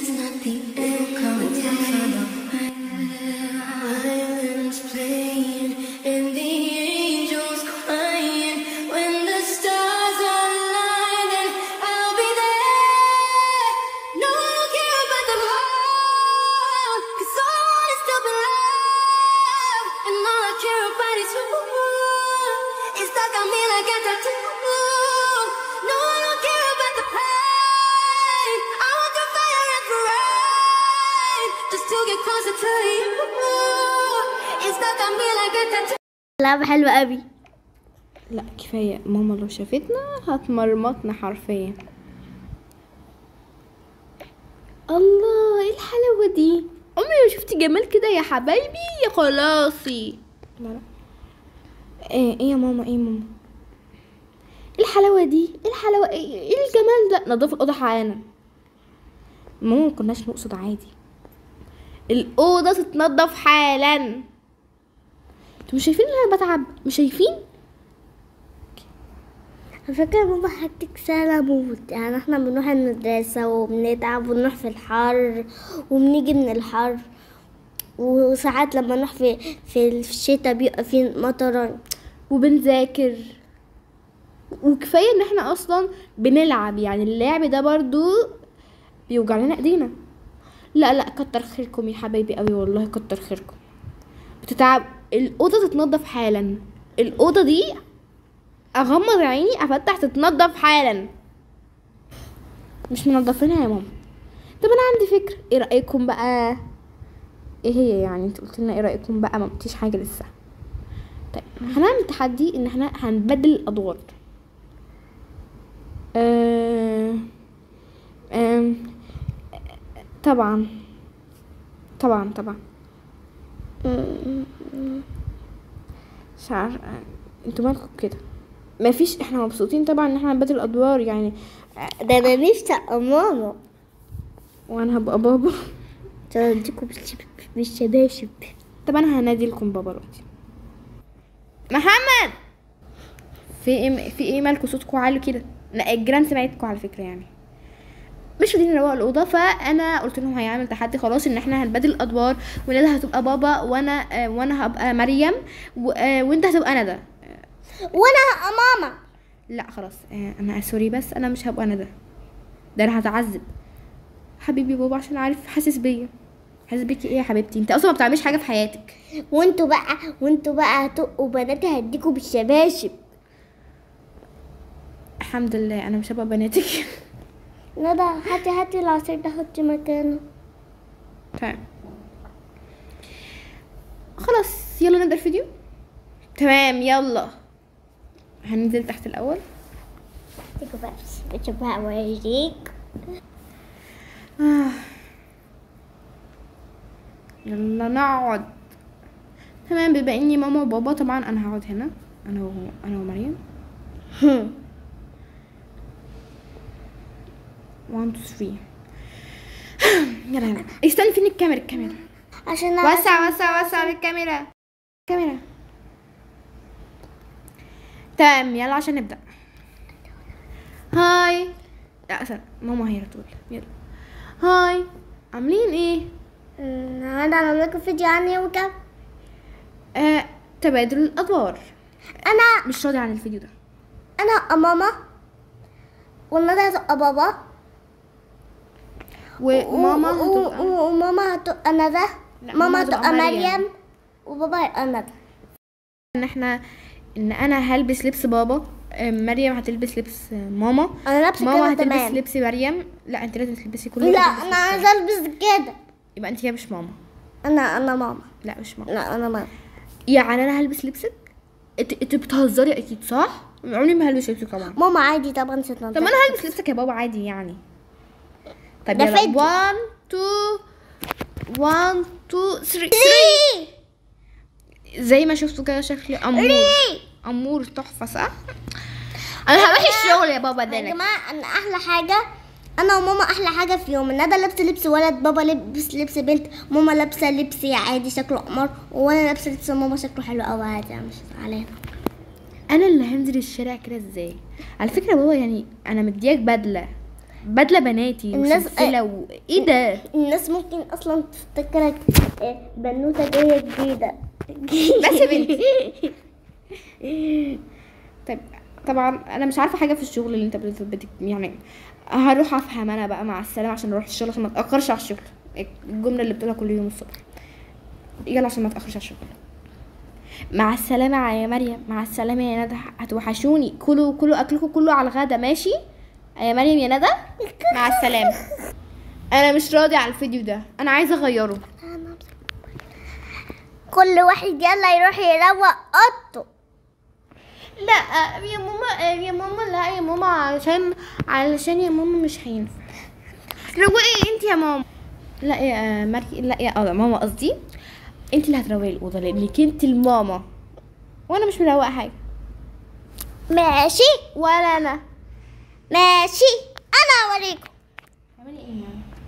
is not the end. Come and follow. Violins playing and the angels crying. When the stars align, then I'll be there. No, I don't care about the world, 'cause all I want is to be loved. And all I care about is you. It's stuck on me like a tattoo. No, I don't care about the pain. I want the fire and parade just to get closer to you. It's stuck on me like a tattoo. لعبة حلوة قوي لا كفاية ماما لو شافتنا هتمرمطنا حرفيا الله ايه الحلاوة دي عمري ما شفت جمال كده يا حبايبي يا خلاصي لا لا ايه ايه يا ماما ايه يا ماما ايه الحلاوة دي ايه الحلاوة ايه, إيه الجمال ده نضف الأوضة حالا ماما ما كناش نقصد عادي الأوضة تتنضف حالا انتوا مش شايفين ان انا بتعب مش شايفين على فكرة ماما حاجتك سهلة موت يعني احنا بنروح المدرسة وبنتعب ونروح في الحر وبنيجي من الحر وساعات لما نروح في في الشتاء بيبقى في مطر وبنذاكر وكفايه ان احنا اصلا بنلعب يعني اللعب ده برضو بيوجع لنا ايدينا لا لا كتر خيركم يا حبايبي قوي والله كتر خيركم بتتعب الاوضه تتنضف حالا الاوضه دي اغمض عيني افتح تتنضف حالا مش منضفينها يا ماما طب انا عندي فكره ايه رايكم بقى ايه هي يعني انت قلت لنا ايه رايكم بقى ما قلتيش حاجه لسه طيب هنعمل تحدي ان احنا هنبدل الادوار آه آم، طبعا طبعا طبعا مش عارف انتوا مالكم كده مفيش احنا مبسوطين طبعا ان احنا نبدل الادوار يعني ده انا نفسي ابقى ماما وانا هبقى بابا توديكم بالش- بالشباشب طب انا هنادي لكم بابا دلوقتي محمد في ايه في ايه مالكوا صوتكوا عالي كده لا الجيران سمعتكوا على فكره يعني مش راضيين يروقوا الاوضه فانا قلت لهم هيعمل تحدي خلاص ان احنا هنبدل الادوار وندى هتبقى بابا وانا آه، وانا هبقى مريم و- آه، وانت هتبقى ندى وانا هبقى ماما لا خلاص آه، انا سوري بس انا مش هبقى ندى ده انا هتعذب حبيبي بابا عشان عارف حاسس بيا حاسس بيكي ايه يا حبيبتي انت اصلا ما بتعمليش حاجه في حياتك وانتوا بقى وانتوا بقى هتقوا بناتي هديكوا بالشباشب الحمد لله انا مش هبقى بناتك ندى هاتي هاتي العصير ده حطي مكانه تمام خلاص يلا نبدا الفيديو تمام يلا هننزل تحت الاول تيجوا بقى بس بقى اوريك آه. يلا نقعد تمام بما اني ماما وبابا طبعا انا هقعد هنا انا و... انا ومريم 1 2 3 يلا يلا استنى فين الكاميرا الكاميرا عشان أنا وسع وسع وسع الكاميرا كاميرا تمام يلا عشان نبدأ هاي لا استنى ماما هي اللي تقول يلا هاي عاملين ايه النهارده هعمل لكم فيديو عن يوم كام آه تبادل الادوار انا مش راضي عن الفيديو ده انا هبقى ماما والندى هتبقى بابا وماما و- و- هتبقى و- وماما هتبقى ندى لا، ماما ماما هتبقى هتبقى مريم. مريم وبابا هيبقى ندى ان احنا ان انا هلبس لبس بابا آه، مريم هتلبس لبس آه، ماما انا لابسه ماما كده هتلبس تمام لبس مريم لا انت لازم تلبسي كل لا واحدة انا تلبس عايزه البس كده يبقى انت كده مش ماما انا انا ماما لا مش ماما لا انا ماما يعني انا هلبس لبسك انت انت بتهزري اكيد صح عمري ما هلبس لبسك طبعا ماما عادي طبعا ست طب ما انا هلبس لبسك يا بابا عادي يعني طب ده يلا فيديو. 1 2 1 2 3 زي ما شفتوا كده شكلي امور امور تحفه صح انا هروح الشغل يا بابا يا دلك جماعه انا احلى حاجه انا وماما احلى حاجه في يوم ندى لابسه لبس ولد بابا لبس لبس بنت ماما لابسه لبس عادي شكله قمر وانا لابسه لبس ماما شكله حلو قوي عادي انا مش علينا انا اللي هنزل الشارع كده ازاي على فكره يا بابا يعني انا مدياك بدله بدله بناتي الناس- وسلسله و... ايه ده الناس ممكن اصلا تفتكرك آه، بنوته جايه جديده بس يا بنتي طيب طبعا انا مش عارفه حاجه في الشغل اللي انت بت... بت... يعني هروح افهم انا بقى مع السلامه عشان اروح الشغل عشان ما اتاخرش على الشغل الجمله اللي بتقولها كل يوم الصبح يلا عشان ما اتاخرش على الشغل مع السلامة يا مريم مع السلامة يا ندى هتوحشوني كلوا كلوا أكلكم كله على الغدا ماشي يا مريم يا ندى مع السلامة أنا مش راضي على الفيديو ده أنا عايزة أغيره كل واحد يلا يروح يروق اوضته لا يا ماما يا ماما لا يا ماما علشان علشان يا ماما مش هينفع روقي انت يا ماما لا يا مري لا يا اه ماما قصدي انت اللي هتروقي الاوضه لانك انت الماما وانا مش مروقه حاجه ماشي ولا انا ماشي انا اوريكم تعملي ايه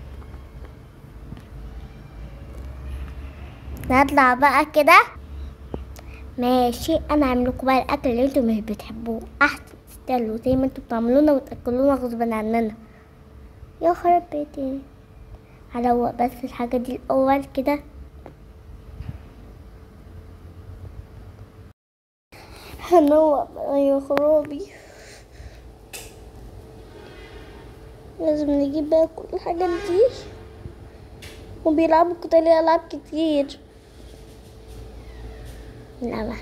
نطلع بقى كده ماشي انا هعمل لكم بقى الاكل اللي انتوا مش بتحبوه احسن تستاهلوا زي ما انتوا بتعملونا وتاكلونا غصب عننا يا خرب بيتي هروق بس الحاجة دي الاول كده هنوق بقى يا خرابي لازم نجيب بقى كل الحاجات دي وبيلعبوا كده ليه ألعاب كتير لا لا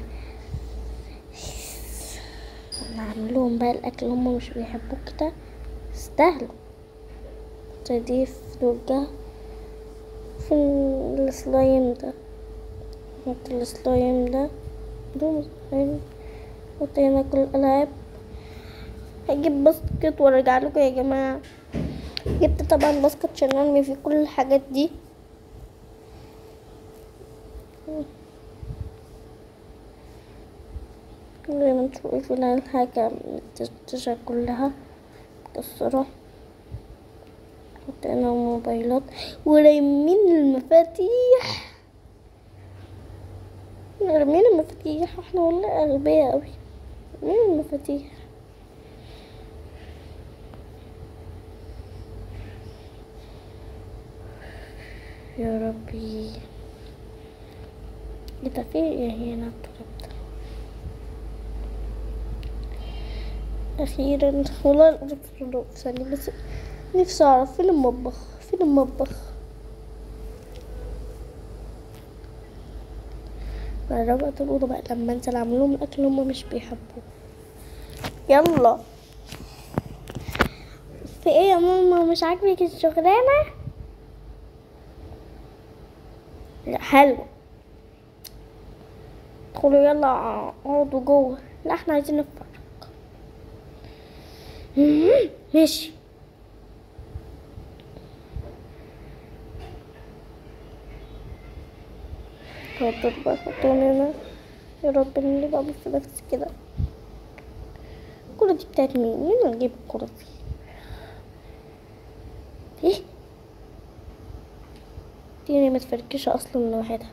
نعمل لهم بقى الأكل اللي هم مش بيحبوه كده يستاهلوا زي دي فلوس ده في السلايم ده نحط السلايم ده دول سلايم نحط هنا كل الألعاب هجيب باسكت وارجع لكم يا جماعة جبت طبعا باسكت عشان ارمي فيه كل الحاجات دي زي ما انتوا شايفين الحاجة متشتشة كلها مكسرة حطينا موبايلات ورامين المفاتيح رامين المفاتيح احنا والله أغبياء أوي رامين المفاتيح يا ربي ده في ايه هنا الطريق ده أخيرا والله العظيم ثانية بس نفسي أعرف فين المطبخ فين المطبخ جربت الأوضة بقى لما انزل أعمل لهم الأكل اللي هما مش بيحبوه يلا في ايه يا ماما مش عاجبك الشغلانة لا حلو ادخلوا يلا اقعدوا جوه لا احنا عايزين نتفرج مم، ماشي حطوا بقى حطونا هنا يا رب اللي بقى بص بس كده الكرة دي بتاعت مين؟ مين اللي جايب الكرة دي؟ ايه؟ دي ما تفركش اصلا لوحدها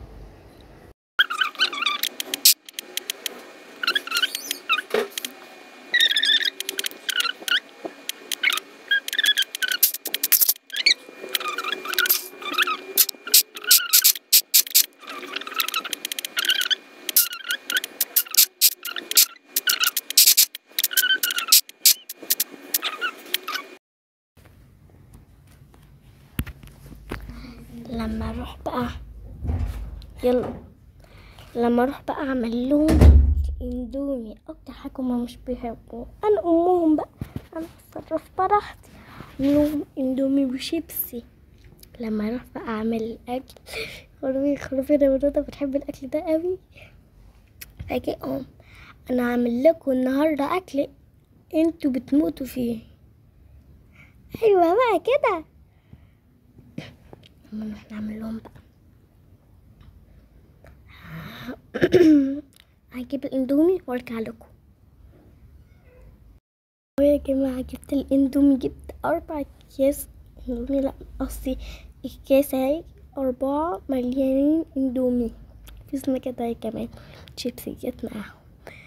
لما اروح بقى يلا لما اروح بقى اعمل لهم اندومي اكتر حاجه هما مش بيحبوه انا امهم بقى انا اتصرف براحتي اعمل لهم اندومي وشيبسي لما اروح بقى اعمل الاكل خربي خربي انا ورودة بتحب الاكل ده قوي فاجي ام انا هعمل لكم النهارده اكل انتوا بتموتوا فيه ايوه بقى كده لما نروح نعمل لهم بقى هجيب الاندومي وارجع لكم يا جماعة جبت الاندومي جبت اربع اكياس اندومي لا قصدي الكاس اهي اربعة مليانين اندومي في سنة كده هي كمان شيبسيات معاهم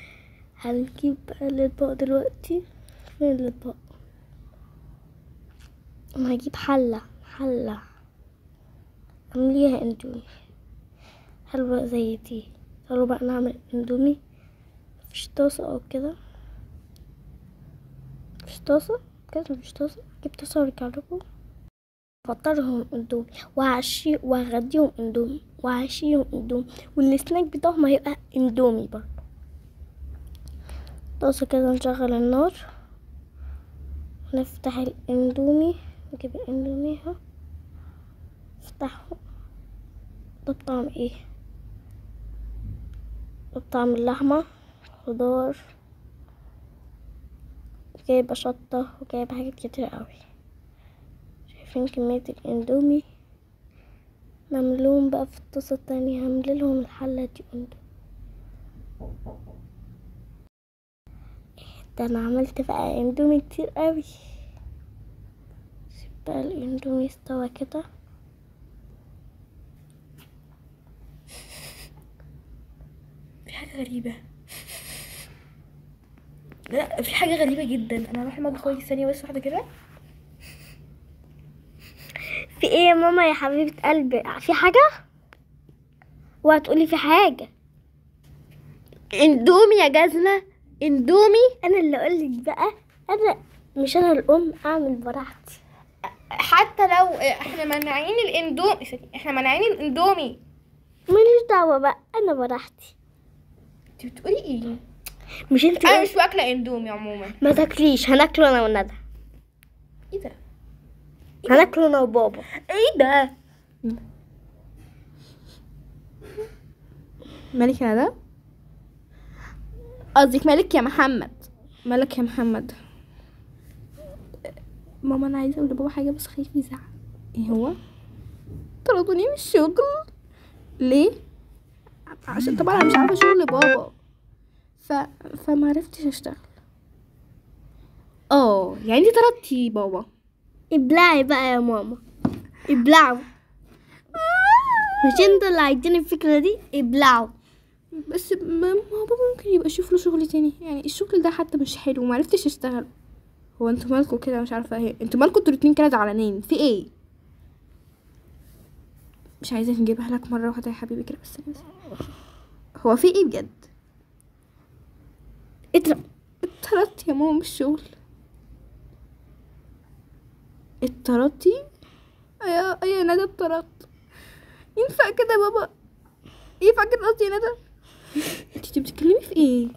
هنجيب بقى الاطباق دلوقتي فين الاطباق انا هجيب حلة حلة اعمليها اندومي حلوة زي دي تعالوا بقى نعمل اندومي مفيش طاسة او كده مفيش طاسة كده مفيش طاسة جيب طاسة وارجع لكم فطرهم اندومي وهعشي وهغديهم اندومي وهعشيهم اندومي والسناك بتاعهم هيبقى اندومي برضه طاسة كده نشغل النار ونفتح الاندومي نجيب الاندومي اهو نفتحه ده بطعم ايه ده بطعم اللحمة خضار جايبة شطة وجايبة حاجات كتير قوي شايفين كمية الاندومي نعملهم بقى في الطاسة التانية هعمل لهم الحلة دي اندومي ده انا عملت بقى اندومي كتير قوي سيب بقى الاندومي استوى كده في حاجة غريبة لا في حاجة غريبة جدا انا هروح المطبخ واجي ثانية بس واحدة كده في ايه يا ماما يا حبيبة قلبي في حاجة وهتقولي في حاجة اندومي يا جزمة اندومي انا اللي اقولك بقى انا مش انا الام اعمل براحتي حتى لو احنا مانعين الاندومي احنا مانعين الاندومي ماليش دعوة بقى انا براحتي انت بتقولي ايه مش انت انا مش واكلة اندومي عموما ما تاكليش هناكله انا وندى ايه ده هناكله انا وبابا ايه ده مالك يا ندى قصدك مالك يا محمد مالك يا محمد ماما انا عايزه اقول لبابا حاجه بس خايف يزعل ايه هو طردوني من الشغل ليه عشان طبعا انا مش عارفه شغل بابا ف فما عرفتش اشتغل اه يعني انت طردتي بابا ابلعي بقى يا ماما ابلعوا مش انتوا اللي عايزين الفكرة دي ابلعوا بس ما ما هو بابا ممكن يبقى يشوف له شغل تاني يعني الشغل ده حتى مش حلو ومعرفتش اشتغل هو انتوا مالكوا كده مش عارفه ايه انتوا مالكوا انتوا الاتنين كده زعلانين في ايه مش عايزه نجيبها لك مره واحده يا حبيبي كده بس بس. هو في ايه بجد اضرب اتطردت يا ماما من الشغل اتطردتي يا يا ندى اتطردت ينفع كده يا بابا ينفع كده قصدي يا ندى انتي بتتكلمي في ايه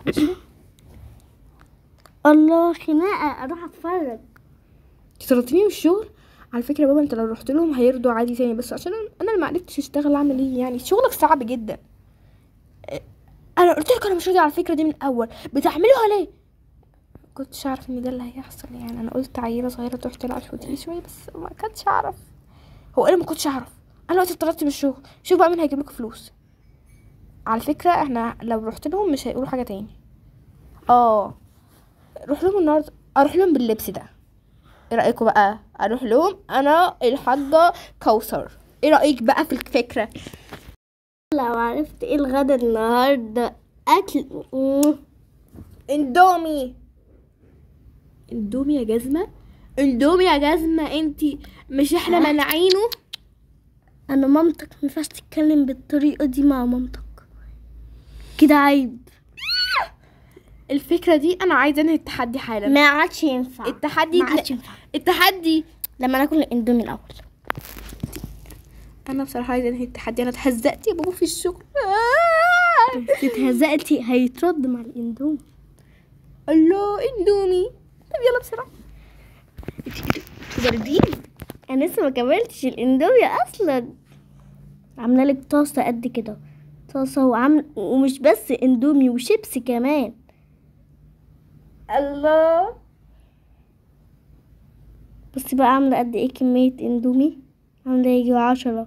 الله خناقة اروح اتفرج انت طردتيني من الشغل على فكره يا بابا انت لو رحت لهم هيرضوا عادي تاني بس عشان انا انا اللي معرفتش اشتغل اعمل ايه يعني شغلك صعب جدا اه، انا قلت لك انا مش راضي على الفكره دي من الاول بتعملوها ليه كنتش اعرف ان ده اللي هيحصل يعني انا قلت عيله صغيره تروح تلعب شويه شويه بس ما كنتش اعرف هو انا ما كنتش اعرف انا وقت اتطردت من الشغل شوف بقى مين هيجيب لكم فلوس على فكره احنا لو رحت لهم مش هيقولوا حاجه تاني اه روح لهم النهارده اروح لهم باللبس ده ايه رايكم بقى اروح لهم انا الحاجه كوثر ايه رايك بقى في الفكره لو عرفت ايه الغدا النهاردة اكل مم. اندومي اندومي يا جزمه اندومي يا جزمه انتي مش احنا مانعينه انا مامتك مينفعش تتكلم بالطريقة دي مع مامتك كده عيب الفكره دي انا عايزه انهي التحدي حالا ما عادش ينفع التحدي ما عادش ينفع التحدي لما ناكل الاندومي الاول انا بصراحه عايزه انهي التحدي انا اتهزقت يا بابا في الشغل آه. اتهزقتي هيترد مع الاندومي الله اندومي طب يلا بسرعه باردين انا لسه ما كملتش الاندومي اصلا عامله لك طاسه قد كده طاسه وعامل ومش بس اندومي وشيبسي كمان الله بصي بقى عامله قد ايه كميه اندومي عامله يجي عشرة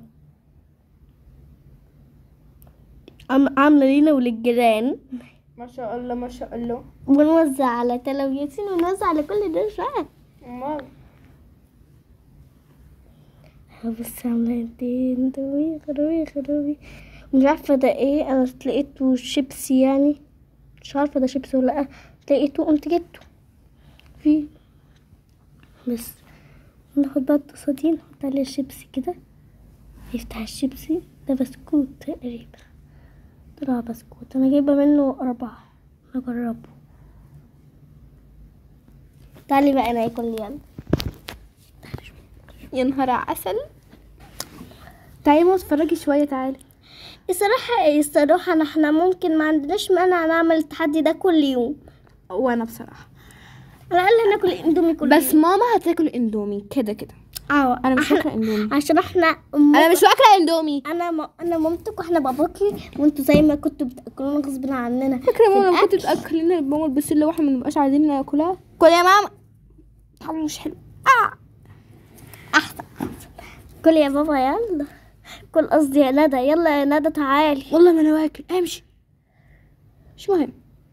عام- عامله لينا وللجيران ما شاء الله ما شاء الله ونوزع على تلاميذين ونوزع على كل ده شوية امال بس عاملة قد ايه اندومي خروبي خروبي مش عارفة ده ايه انا لقيته شيبسي يعني مش عارفة ده شيبسي ولا لأ لقيته قمت جبته فيه بس ناخد بقى الطاسة دي نحط عليها الشيبسي كده يفتح الشيبسي ده بسكوت تقريبا طلع بسكوت انا جايبة منه اربعة نجربه تعالي بقى ناكل يلا يا نهار عسل تعالي ماما اتفرجي شويه تعالي الصراحة الصراحة احنا ممكن ما عندناش مانع نعمل التحدي ده كل يوم وانا بصراحه على الأقل ناكل اندومي كل بس يوم ماما هتاكل اندومي كده كده اه انا مش احنا- فاكره اندومي عشان احنا انا مش فاكره اندومي انا م... انا مامتك واحنا باباكي وانتوا زي ما كنتوا بتاكلونا غصب عننا فاكره ماما لما الأكل. كنت تاكل لنا ماما البسله واحنا ما نبقاش عايزين ناكلها كل يا ماما طعمه مش حلو آه. احسن كل يا بابا يلا كل قصدي يا ندى يلا يا ندى تعالي والله ما انا واكل امشي مش مهم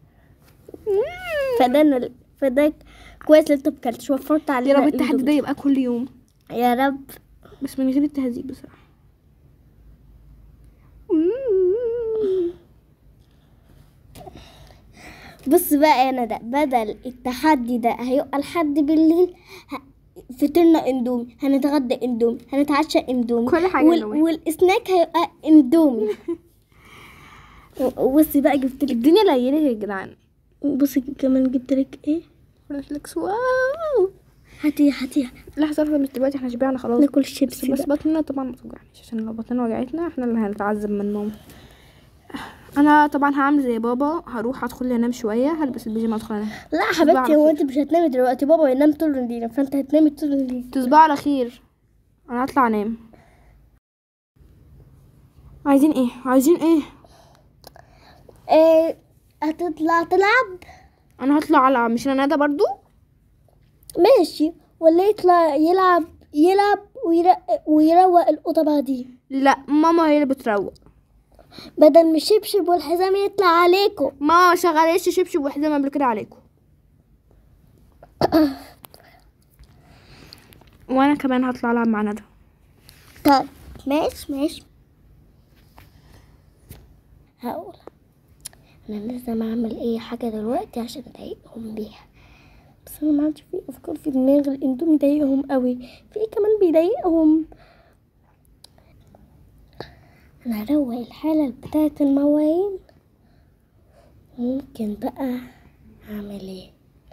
فدانا فداك كويس اللي انت مكلتش وفرت يا علينا رب التحدي ده الإندومي. يبقى كل يوم يا رب بس من غير التهذيب بصراحه بص بقى يا ندى بدل التحدي ده هيبقى لحد بالليل ه- فطرنا اندومي هنتغدى اندومي هنتعشى اندومي كل حاجة وال... إندومي. والسناك هيبقى اندومي و- بصي بقى جبت لك الدنيا ليلة يا جدعان بصي كمان جبت لك ايه ريفلكس واو هاتي هاتي لحظة لحظة مش دلوقتي احنا شبعنا خلاص ناكل بس, الشيبسي بس بقى بطننا طبعا ما توجعنيش عشان لو بطننا وجعتنا احنا اللي هنتعذب من ماما انا طبعا هعمل زي بابا هروح ادخل انام شويه هلبس البيجامه ادخل انام لا على حبيبتي هو خير. انت مش هتنامي دلوقتي بابا ينام طول الليل فانت هتنامي طول الليل تصبحوا على خير انا هطلع انام عايزين ايه عايزين ايه ايه هتطلع تلعب انا هطلع العب مش انا ندى برضو ماشي ولا يطلع يلعب يلعب ويرق ويروق الأوضة بعدين لا ماما هي اللي بتروق بدل ما الشبشب والحزام يطلع عليكم ماما ما شغلتش شبشب وحزام قبل كده عليكم وانا كمان هطلع العب مع ندى طيب ماشي ماشي هقول انا لازم اعمل اي حاجه دلوقتي عشان اضايقهم بيها بس انا ما عادش في افكار في دماغي الاندومي ضايقهم قوي في ايه كمان بيضايقهم انا هروق الحاله بتاعه المواعين ممكن بقى اعمل ايه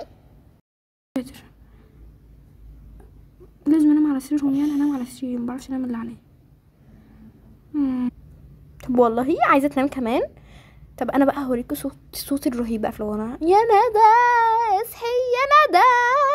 لازم انام على سريرهم يعني انام على سريري مبعرفش انام اللي عليه مم. طب والله عايزه تنام كمان طب انا بقى هوريكوا صوت الصوت الرهيب بقى في الغنى يا ندى اصحي يا ندى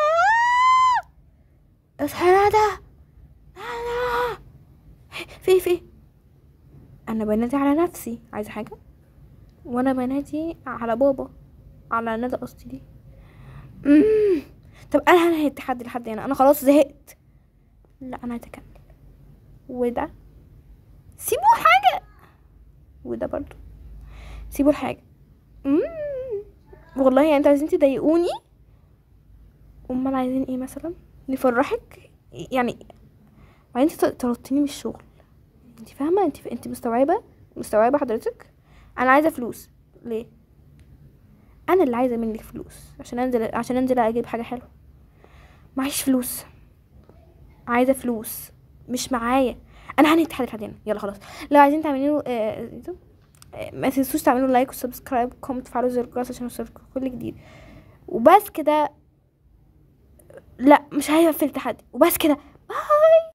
اصحي يا ندى ندى في في انا بنادي على نفسي عايزه حاجه وانا بنادي على بابا على ندى قصدي دي مم. طب انا هنهي التحدي لحد هنا انا خلاص زهقت لا انا هتكمل وده سيبوا حاجه وده برضو سيبوا الحاجه مم. والله يعني انتوا عايزين تضايقوني امال عايزين ايه مثلا نفرحك يعني وبعدين انت طردتيني من الشغل انت فاهمه انت انت مستوعبه مستوعبه حضرتك انا عايزه فلوس ليه انا اللي عايزه منك فلوس عشان انزل عشان انزل اجيب حاجه حلوه معيش فلوس عايزه فلوس مش معايا انا هنهي التحدي لحد هنا يلا خلاص لو عايزين تعملوا آه آه، ما تنسوش تعملوا لايك وسبسكرايب وكومنت وتفعلوا زر الجرس عشان يوصلكم كل جديد وبس كده لا مش هيبقى في التحدي وبس كده باي